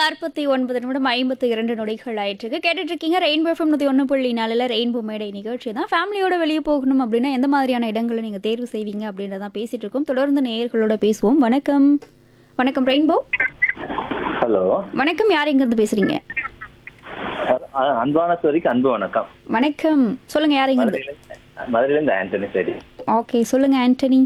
நாற்பத்தி ஒன்பது நிமிடம் ஐம்பத்தி இரண்டு நொடிகள் ஆயிட்டு கேட்டுட்டு இருக்கீங்க ரெயின்போ எஃப்எம் நூற்றி ஒன்று புள்ளி நாலில் ரெயின்போ மேடை நிகழ்ச்சி தான் ஃபேமிலியோட வெளியே போகணும் அப்படின்னா எந்த மாதிரியான இடங்களை நீங்கள் தேர்வு செய்வீங்க அப்படின்றதான் பேசிட்டு இருக்கோம் தொடர்ந்து நேயர்களோட பேசுவோம் வணக்கம் வணக்கம் ரெயின்போ ஹலோ வணக்கம் யார் எங்கேருந்து பேசுறீங்க அ- அன்பான சோரிக்கு அன்பு வணக்கம் வணக்கம் சொல்லுங்க யார் எங்கேருந்து மதுரையில இருந்து ஆண்டனி சரி ஓகே சொல்லுங்க ஆண்டனி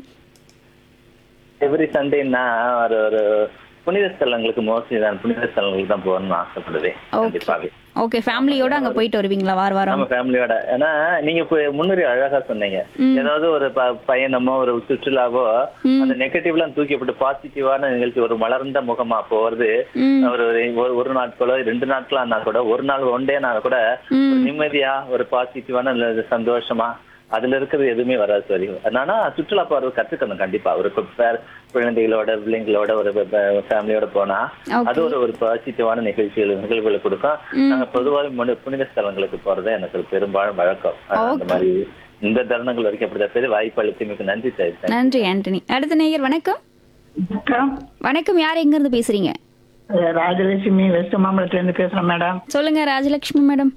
எவ்ரி சண்டேனா ஒரு ஒரு புனித ஸ்தலங்களுக்கு மோஸ்ட்லி தான் புனித ஸ்தலங்களுக்கு தான் போகணும்னு ஆசைப்படுவேன் கண்டிப்பாவே ஓகே ஃபேமிலியோட அங்கே போயிட்டு வருவீங்களா வார வாரம் நம்ம ஃபேமிலியோட ஏன்னா நீங்க இப்ப முன்னுரை அழகா சொன்னீங்க ஏதாவது ஒரு ப- பயணமோ ஒரு சுற்றுலாவோ அந்த நெகட்டிவ்லாம் தூக்கிப்பட்டு பாசிட்டிவான நிகழ்ச்சி ஒரு மலர்ந்த முகமா போறது ம் ஒரு ஒரு- ஒரு நாட்களோ ரெண்டு நாட்களா இருந்தா கூட ஒரு நாள் ஒன் டேனா கூட ஒரு நிம்மதியா ஒரு பாசிட்டிவான நல்ல சந்தோஷமா அதுல இருக்கிறது எதுவுமே வராது சரி அதனால சுற்றுலா போறது கத்துக்கணும் கண்டிப்பா ஒரு கு- பே- குழந்தைகளோட பிள்ளைங்களோட ஒரு ஃபேமிலியோட போனா Okay. அது ஒரு ஒரு பாசிட்டிவான நிகழ்ச்சிகள் நிகழ்வுகளை கொடுக்கும் நாங்க பொதுவாக முனி- புனித ஸ்தலங்களுக்கு போறது எனக்கு பெரும்பாலும் வழக்கம் அந்த மாதிரி இந்த தருணங்கள் வரைக்கும் அப்படிதான் சரி வாய்ப்பு அளித்தமைக்கு நன்றி சார் நன்றி ஆண்டனி அடுத்த நேயர் வணக்கம் வணக்கம் வணக்கம் யார் எங்கேருந்து பேசுறீங்க அஹ் ராஜலட்சுமி வெஸ்ட் மாம்பலத்துல இருந்து பேசுறேன் மேடம் சொல்லுங்க ராஜலட்சுமி மேடம்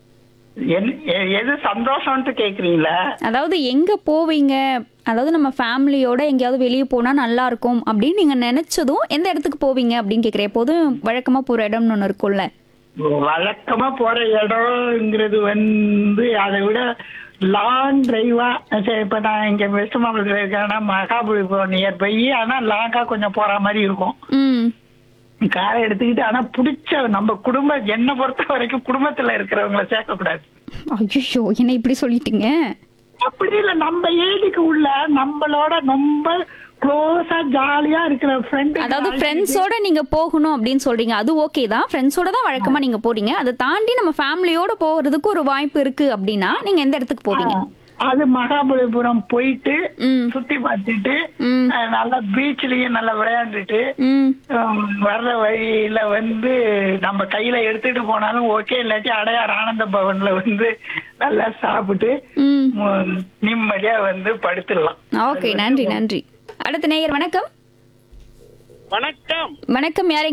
என்- எ- எது சந்தோஷம்ட்டு கேக்குறீங்களா அதாவது எங்க போவீங்க அதாவது நம்ம ஃபேமிலியோட எங்கேயாவது வெளியே போனா நல்லா இருக்கும் அப்படின்னு நீங்க நினைச்சதும் எந்த இடத்துக்கு போவீங்க அப்படின்னு கேக்குறேன் எப்போதும் வழக்கமா போற இடம்னு ஒன்று இருக்கும்ல வழக்கமா போற இடம்ங்கிறது வந்து அதை விட லாங் டிரைவா சரி இப்ப நான் இங்க வெஸ்ட் மாம்பலத்துல இருக்கேன்னா மகாபலிபுரம் நியர் பை ஆனா லாங்கா கொஞ்சம் போற மாதிரி இருக்கும் ம் காரை எடுத்துக்கிட்டு ஆனா பிடிச்ச நம்ம குடும்ப என்னை பொறுத்த வரைக்கும் குடும்பத்துல இருக்கிறவங்கள சேர்க்க கூடாது ஐயோ என்ன இப்படி சொல்லிட்டீங்க அப்படி இல்ல நம்ம ஏஜுக்கு உள்ள நம்மளோட ரொம்ப க்ளோஸா ஜாலியா இருக்கிற ஃப்ரெண்ட் அதாவது ஃப்ரெண்ட்ஸோட நீங்க போகணும் அப்படின்னு சொல்றீங்க அது ஓகே தான் ஃப்ரெண்ட்ஸோட தான் வழக்கமா நீங்க போறீங்க அதை தாண்டி நம்ம ஃபேமிலியோட போறதுக்கு ஒரு வாய்ப்பு இருக்கு அப்படின்னா நீங்க எந்த இடத்துக்கு போவீங்க அது மகாபலிபுரம் போயிட்டு ம் சுத்தி பார்த்துட்டு ம் அஹ், நல்லா பீச்லயும் நல்லா விளையாண்டுட்டு ம் ஹம், வர்ற வழியில வந்து நம்ம கையில எடுத்துட்டு போனாலும் ஓகே இல்லாட்டி அடையார் ஆனந்த பவன்ல வந்து நல்லா சாப்பிட்டு ம் ம், நிம்மதியா வந்து படுத்துடலாம் ஓகே நன்றி நன்றி அடுத்த நேயர் வணக்கம் வணக்கம் வணக்கம் யார்